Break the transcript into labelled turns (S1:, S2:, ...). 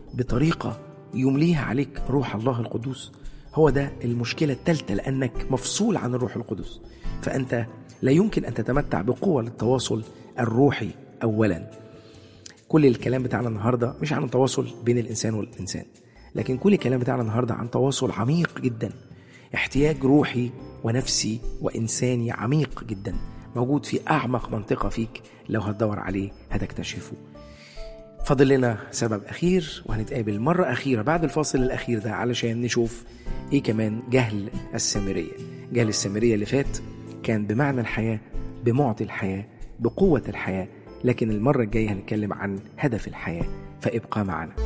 S1: بطريقة يمليها عليك روح الله القدوس هو ده المشكلة الثالثة لأنك مفصول عن الروح القدس فأنت لا يمكن أن تتمتع بقوة للتواصل الروحي أولا كل الكلام بتاعنا النهاردة مش عن التواصل بين الإنسان والإنسان لكن كل الكلام بتاعنا النهاردة عن تواصل عميق جدا احتياج روحي ونفسي وإنساني عميق جدا موجود في أعمق منطقة فيك لو هتدور عليه هتكتشفه فاضل لنا سبب أخير وهنتقابل مرة أخيرة بعد الفاصل الأخير ده علشان نشوف إيه كمان جهل السامرية جهل السامرية اللي فات كان بمعنى الحياة بمعطي الحياة بقوة الحياة لكن المرة الجاية هنتكلم عن هدف الحياة فابقى معنا